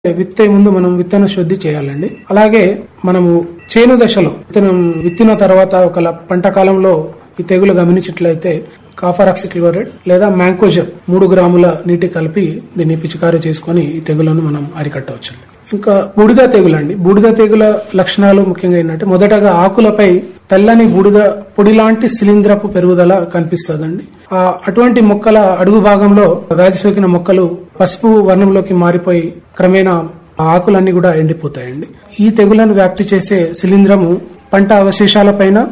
విత్తే ముందు మనం విత్తన శుద్ధి చేయాలండి అలాగే మనము చేను దశలో విత్తనం విత్తిన తర్వాత ఒక పంట కాలంలో ఈ తెగులు గమనించినట్లయితే కాఫరాక్సిక్లోరైడ్ లేదా మ్యాంకోజర్ మూడు గ్రాముల నీటి కలిపి దీన్ని పిచికారీ చేసుకొని ఈ తెగులను మనం అరికట్టవచ్చు ఇంకా బూడిద తెగులు అండి బూడిద తెగుల లక్షణాలు ముఖ్యంగా ఏంటంటే మొదటగా ఆకులపై తెల్లని బూడిద పొడి లాంటి శిలీంద్రపు పెరుగుదల కనిపిస్తుందండి ఆ అటువంటి మొక్కల అడుగు భాగంలో వ్యాధి సోకిన మొక్కలు పసుపు వర్ణంలోకి మారిపోయి క్రమేణా ఆ ఆకులన్నీ కూడా ఎండిపోతాయండి ఈ తెగులను వ్యాప్తి చేసే శిలీంధ్రము పంట అవశేషాలపైన